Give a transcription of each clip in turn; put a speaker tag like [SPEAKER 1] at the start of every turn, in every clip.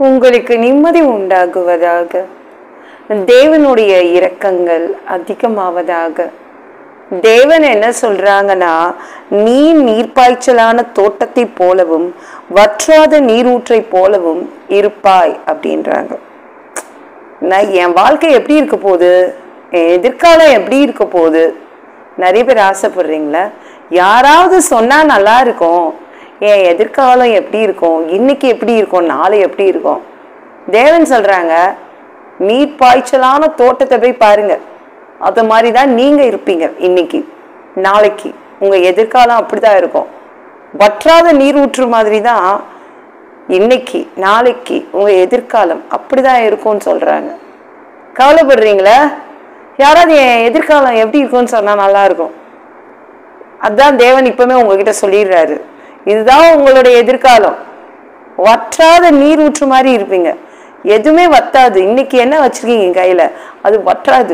[SPEAKER 1] உங்களுக்கு நிம்மதி உண்டாகுவதாக தேவனுடைய இரக்கங்கள் அதிகமாவதாக தேவன் என்ன சொல்றாங்கன்னா நீ நீர்ப்பாய்ச்சலான தோட்டத்தை போலவும் வற்றாத நீரூற்றை போலவும் இருப்பாய் அப்படின்றாங்க நான் என் வாழ்க்கை எப்படி இருக்க போகுது என் எதிர்காலம் எப்படி இருக்க போகுது நிறைய பேர் ஆசைப்படுறீங்களா யாராவது சொன்னா நல்லா இருக்கும் என் எதிர்காலம் எப்படி இருக்கும் இன்னைக்கு எப்படி இருக்கும் நாளை எப்படி இருக்கும் தேவன் சொல்றாங்க நீர் பாய்ச்சலான தோட்டத்தை போய் பாருங்க அது மாதிரி தான் நீங்க இருப்பீங்க இன்னைக்கு நாளைக்கு உங்க எதிர்காலம் அப்படிதான் இருக்கும் வற்றாத நீரூற்று மாதிரி தான் இன்னைக்கு நாளைக்கு உங்க எதிர்காலம் அப்படிதான் இருக்கும்னு சொல்றாங்க கவலைப்படுறீங்களா யாராவது என் எதிர்காலம் எப்படி இருக்கும்னு சொன்னா நல்லா இருக்கும் அதான் தேவன் இப்பவுமே உங்ககிட்ட சொல்லிடுறாரு இதுதான் உங்களுடைய எதிர்காலம் வற்றாத நீர் ஊற்று மாதிரி இருப்பீங்க எதுவுமே வத்தாது இன்னைக்கு என்ன வச்சிருக்கீங்க கையில அது வற்றாது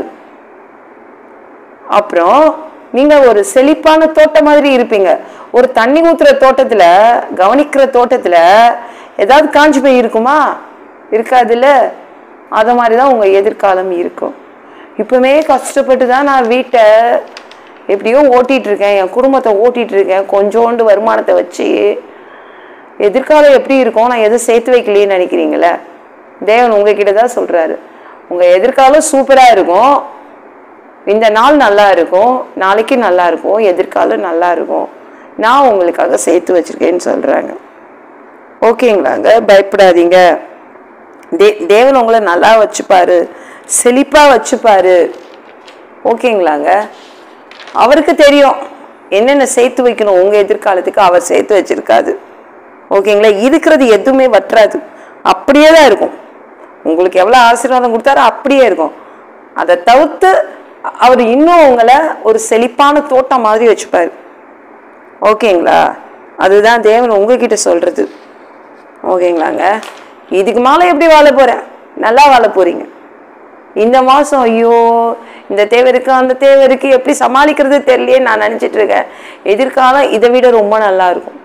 [SPEAKER 1] அப்புறம் நீங்க ஒரு செழிப்பான தோட்டம் மாதிரி இருப்பீங்க ஒரு தண்ணி ஊத்துற தோட்டத்துல கவனிக்கிற தோட்டத்துல ஏதாவது காஞ்சு போய் இருக்குமா இருக்காதுல்ல அது மாதிரி தான் உங்க எதிர்காலம் இருக்கும் இப்பவுமே கஷ்டப்பட்டு தான் நான் வீட்டை எப்படியோ ஓட்டிட்டு இருக்கேன் என் குடும்பத்தை ஓட்டிட்டு இருக்கேன் கொஞ்சோண்டு வருமானத்தை வச்சு எதிர்காலம் எப்படி இருக்கும் நான் எதுவும் சேர்த்து வைக்கலையேன்னு நினைக்கிறீங்களே தேவன் உங்ககிட்ட தான் சொல்றாரு உங்க எதிர்காலம் சூப்பரா இருக்கும் இந்த நாள் நல்லா இருக்கும் நாளைக்கு நல்லா இருக்கும் எதிர்காலம் நல்லா இருக்கும் நான் உங்களுக்காக சேர்த்து வச்சிருக்கேன்னு சொல்றாங்க ஓகேங்களாங்க பயப்படாதீங்க தே தேவன் உங்களை நல்லா வச்சுப்பாரு செழிப்பா வச்சுப்பாரு ஓகேங்களாங்க அவருக்கு தெரியும் என்னென்ன சேர்த்து வைக்கணும் உங்க எதிர்காலத்துக்கு அவர் சேர்த்து வச்சிருக்காது ஓகேங்களா இருக்கிறது எதுவுமே வற்றாது அப்படியே தான் இருக்கும் உங்களுக்கு எவ்வளோ ஆசீர்வாதம் கொடுத்தாரோ அப்படியே இருக்கும் அதை தவிர்த்து அவர் இன்னும் உங்களை ஒரு செழிப்பான தோட்டம் மாதிரி வச்சுப்பாரு ஓகேங்களா அதுதான் தேவன் உங்ககிட்ட சொல்றது ஓகேங்களாங்க இதுக்கு மேலே எப்படி வாழ போறேன் நல்லா வாழ போறீங்க இந்த மாசம் ஐயோ இந்த தேவை இருக்கு அந்த தேவை இருக்கு எப்படி சமாளிக்கிறது தெரியலையே நான் நினைச்சிட்டு இருக்கேன் எதிர்காலம் இதை விட ரொம்ப நல்லா இருக்கும்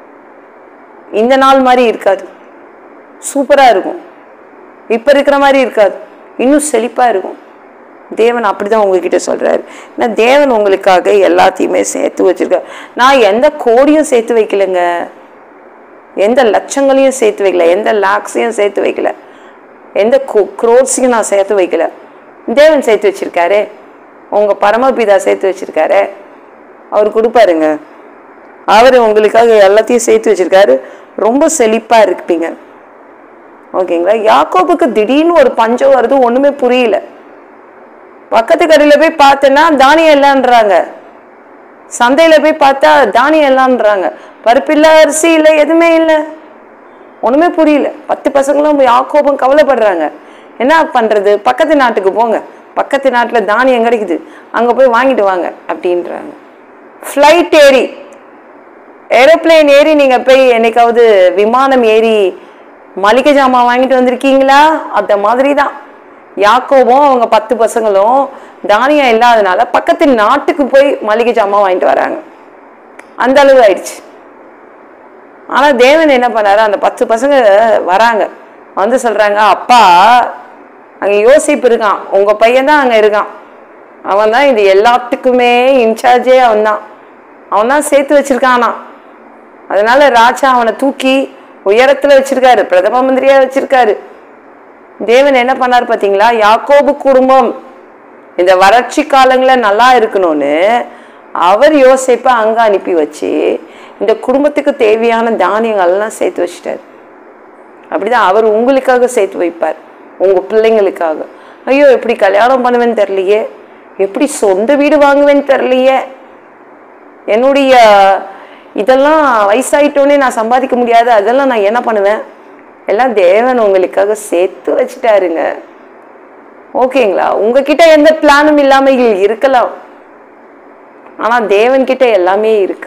[SPEAKER 1] இந்த நாள் மாதிரி இருக்காது சூப்பரா இருக்கும் இப்ப இருக்கிற மாதிரி இருக்காது இன்னும் செழிப்பா இருக்கும் தேவன் அப்படிதான் உங்ககிட்ட சொல்றாரு ஏன்னா தேவன் உங்களுக்காக எல்லாத்தையுமே சேர்த்து வச்சிருக்காரு நான் எந்த கோடியும் சேர்த்து வைக்கலைங்க எந்த லட்சங்களையும் சேர்த்து வைக்கல எந்த லாக்ஸையும் சேர்த்து வைக்கல எந்த குரோட்ஸையும் நான் சேர்த்து வைக்கல தேவன் சேர்த்து வச்சிருக்காரு உங்க பரமபிதா சேர்த்து வச்சிருக்காரு அவர் கொடுப்பாருங்க அவர் உங்களுக்காக எல்லாத்தையும் சேர்த்து வச்சிருக்காரு ரொம்ப செழிப்பா இருப்பீங்க ஓகேங்களா யாக்கோபுக்கு திடீர்னு ஒரு பஞ்சம் வருது ஒண்ணுமே புரியல பக்கத்து கடையில போய் பார்த்தேன்னா தானியம் இல்லைன்றாங்க சந்தையில போய் பார்த்தா தானியம் இல்லைன்றாங்க பருப்பு இல்லை அரிசி இல்லை எதுவுமே இல்லை ஒண்ணுமே புரியல பத்து பசங்களும் யாக்கோபம் கவலைப்படுறாங்க என்ன பண்றது பக்கத்து நாட்டுக்கு போங்க பக்கத்து நாட்டுல தானியம் கிடைக்குது அங்க போய் வாங்கிட்டு வாங்க அப்படின்றாங்க ஃப்ளைட் ஏறி ஏரோப்ளேன் ஏறி நீங்க போய் என்னைக்காவது விமானம் ஏறி மளிகை ஜாமான் வாங்கிட்டு வந்திருக்கீங்களா அந்த மாதிரி தான் யாக்கோபும் அவங்க பத்து பசங்களும் தானியம் இல்லாதனால பக்கத்து நாட்டுக்கு போய் மளிகை ஜாமான் வாங்கிட்டு வராங்க அந்த அளவு ஆயிடுச்சு ஆனா தேவன் என்ன பண்ணாரு அந்த பத்து பசங்க வராங்க வந்து சொல்றாங்க அப்பா அங்க யோசிப்பு இருக்கான் உங்க பையன் தான் அங்க இருக்கான் அவன் தான் இது எல்லாத்துக்குமே இன்சார்ஜே அவன் தான் அவன் தான் சேர்த்து வச்சிருக்கானா அதனால ராஜா அவனை தூக்கி உயரத்துல வச்சிருக்காரு பிரதம மந்திரியா வச்சிருக்காரு தேவன் என்ன பண்ணார் பாத்தீங்களா யாக்கோபு குடும்பம் இந்த வறட்சி காலங்கள நல்லா இருக்கணும்னு அவர் யோசிப்ப அங்க அனுப்பி வச்சு இந்த குடும்பத்துக்கு தேவையான தானியங்கள்லாம் சேர்த்து வச்சிட்டாரு அப்படிதான் அவர் உங்களுக்காக சேர்த்து வைப்பார் உங்க பிள்ளைங்களுக்காக ஐயோ எப்படி கல்யாணம் பண்ணுவேன்னு தெரியலையே எப்படி சொந்த வீடு வாங்குவேன்னு தெரியலையே என்னுடைய இதெல்லாம் வயசாயிட்டோன்னே நான் சம்பாதிக்க முடியாது அதெல்லாம் நான் என்ன பண்ணுவேன் எல்லாம் தேவன் உங்களுக்காக சேர்த்து வச்சுட்டாருங்க ஓகேங்களா உங்ககிட்ட எந்த பிளானும் இல்லாம இருக்கலாம் ஆனா தேவன் கிட்ட எல்லாமே இருக்கு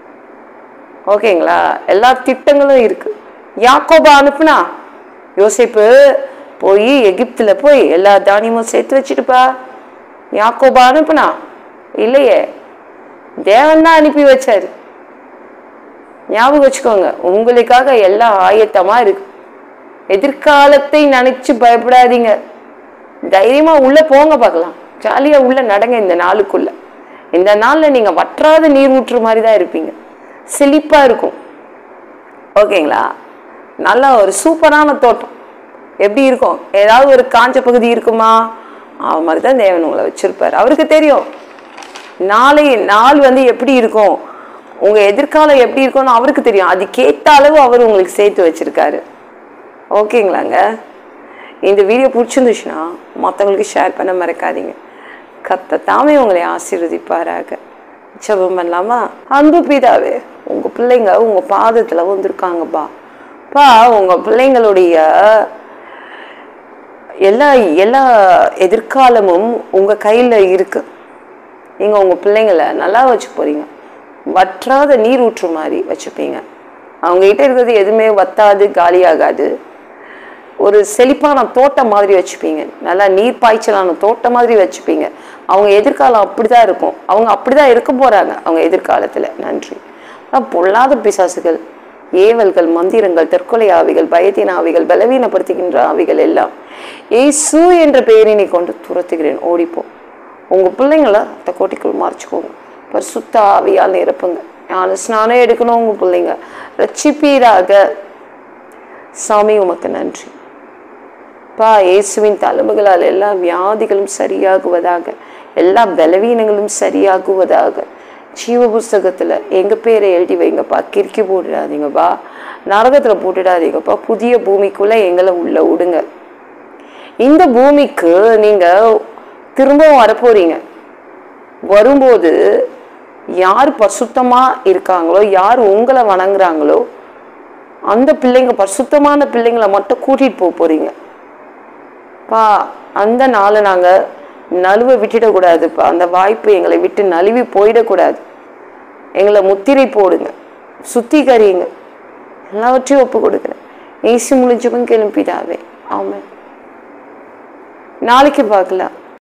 [SPEAKER 1] ஓகேங்களா எல்லா திட்டங்களும் இருக்கு யாக்கோபா அனுப்புனா யோசிப்பு போய் எகிப்துல போய் எல்லா தானியமும் சேர்த்து வச்சுட்டுப்பா யாக்கோபா அனுப்புனா இல்லையே தேவன் தான் அனுப்பி வச்சாரு ஞாபகம் வச்சுக்கோங்க உங்களுக்காக எல்லாம் ஆயத்தமா இருக்கு எதிர்காலத்தை நினைச்சு பயப்படாதீங்க தைரியமா உள்ள போங்க பார்க்கலாம் ஜாலியா உள்ள நடங்க இந்த நாளுக்குள்ள இந்த நாள்ல நீங்க வற்றாத நீர் ஊற்று மாதிரி தான் இருப்பீங்க செழிப்பா இருக்கும் ஓகேங்களா நல்ல ஒரு சூப்பரான தோட்டம் எப்படி இருக்கும் ஏதாவது ஒரு காஞ்ச பகுதி இருக்குமா அது மாதிரி தான் தேவன் உங்களை வச்சிருப்பாரு அவருக்கு தெரியும் நாளை நாள் வந்து எப்படி இருக்கும் உங்க எதிர்காலம் எப்படி இருக்கும்னு அவருக்கு தெரியும் அதுக்கேற்ற அளவு அவர் உங்களுக்கு சேர்த்து வச்சிருக்காரு ஓகேங்களாங்க இந்த வீடியோ பிடிச்சிருந்துச்சுன்னா மற்றவங்களுக்கு ஷேர் பண்ண மறக்காதீங்க கத்த தாமே உங்களை ஆசீர்வதிப்பாராக ஜெபம் பண்ணலாமா அன்பு பிதாவே உங்க பிள்ளைங்க உங்க பாதத்துல வந்திருக்காங்கப்பா பா உங்க பிள்ளைங்களுடைய எல்லா எல்லா எதிர்காலமும் உங்க கையில இருக்கு நீங்க உங்க பிள்ளைங்களை நல்லா வச்சு போறீங்க வற்றாத நீர் ஊற்று மாதிரி வச்சுப்பீங்க அவங்க கிட்ட இருக்கிறது எதுவுமே வத்தாது காலியாகாது ஒரு செழிப்பான தோட்டம் மாதிரி வச்சுப்பீங்க நல்லா நீர் பாய்ச்சலான தோட்டம் மாதிரி வச்சுப்பீங்க அவங்க எதிர்காலம் அப்படிதான் இருக்கும் அவங்க அப்படிதான் இருக்க போறாங்க அவங்க எதிர்காலத்துல நன்றி ஆனா பொல்லாத பிசாசுகள் ஏவல்கள் மந்திரங்கள் தற்கொலை ஆவிகள் பயத்தின் ஆவிகள் பலவீனப்படுத்துகின்ற ஆவிகள் எல்லாம் ஏசு என்ற பெயரினை கொண்டு துரத்துகிறேன் ஓடிப்போ உங்க பிள்ளைங்கள அந்த கோட்டிக்குள் மறைச்சுக்கோங்க பரிசுத்த ஆவியால் நிரப்புங்க ஞான ஸ்நானம் எடுக்கணும் உங்க பிள்ளைங்க ரட்சிப்பீராக சாமி உமக்கு நன்றி பா இயேசுவின் தலைமைகளால் எல்லா வியாதிகளும் சரியாகுவதாக எல்லா பலவீனங்களும் சரியாகுவதாக ஜீவ புஸ்தகத்துல எங்க பேரை எழுதி வைங்கப்பா கிறுக்கி போட்டுடாதீங்கப்பா நரகத்துல போட்டுடாதீங்கப்பா புதிய பூமிக்குள்ள எங்களை உள்ள விடுங்க இந்த பூமிக்கு நீங்க திரும்பவும் வரப்போறீங்க வரும்போது யார் பரிசுத்தமா இருக்காங்களோ யார் உங்களை வணங்குறாங்களோ அந்த பிள்ளைங்க பரிசுத்தமான பிள்ளைங்களை மட்டும் கூட்டிட்டு போக போறீங்க பா அந்த நாளை நாங்க நழுவ விட்டுடக்கூடாதுப்பா அந்த வாய்ப்பு எங்களை விட்டு நழுவி போயிடக்கூடாது எங்களை முத்திரை போடுங்க சுத்திகரிங்க எல்லாவற்றையும் ஒப்பு கொடுக்குறேன் ஏசி முடிஞ்சவங்க கிளம்பிடாவே ஆமாம் நாளைக்கு பார்க்கலாம்